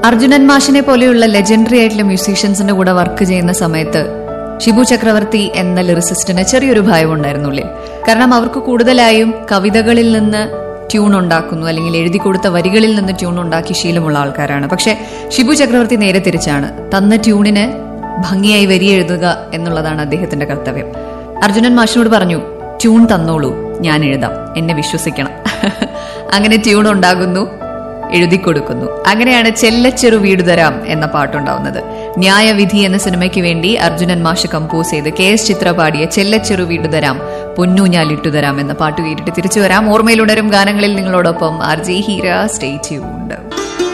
അർജുനൻ മാഷിനെ പോലെയുള്ള ലെജൻഡറി ആയിട്ടുള്ള മ്യൂസീഷ്യൻസിന്റെ കൂടെ വർക്ക് ചെയ്യുന്ന സമയത്ത് ഷിബു ചക്രവർത്തി എന്ന ലിറിസിസ്റ്റിന് ചെറിയൊരു ഭയം ഉണ്ടായിരുന്നു ഉള്ളിൽ കാരണം അവർക്ക് കൂടുതലായും കവിതകളിൽ നിന്ന് ട്യൂൺ ഉണ്ടാക്കുന്നു അല്ലെങ്കിൽ എഴുതി കൊടുത്ത വരികളിൽ നിന്ന് ട്യൂൺ ഉണ്ടാക്കി ശീലമുള്ള ആൾക്കാരാണ് പക്ഷെ ഷിബു ചക്രവർത്തി നേരെ തിരിച്ചാണ് തന്ന ട്യൂണിന് ഭംഗിയായി വരി എഴുതുക എന്നുള്ളതാണ് അദ്ദേഹത്തിന്റെ കർത്തവ്യം അർജുനൻ മാഷിനോട് പറഞ്ഞു ട്യൂൺ തന്നോളൂ ഞാൻ എഴുതാം എന്നെ വിശ്വസിക്കണം അങ്ങനെ ട്യൂൺ ഉണ്ടാകുന്നു എഴുതി കൊടുക്കുന്നു അങ്ങനെയാണ് ചെല്ലച്ചെറു വീട് തരാം എന്ന പാട്ടുണ്ടാവുന്നത് ന്യായവിധി എന്ന സിനിമയ്ക്ക് വേണ്ടി അർജുനൻ മാഷ് കമ്പോസ് ചെയ്ത് കെ എസ് ചിത്ര പാടിയ ചെല്ലച്ചെറു വീട് തരാം പൊന്നൂഞ്ഞാലിട്ടു തരാം എന്ന പാട്ട് കേട്ടിട്ട് തിരിച്ചു വരാം ഓർമ്മയിലുണരും ഗാനങ്ങളിൽ നിങ്ങളോടൊപ്പം R G Heera stay tuned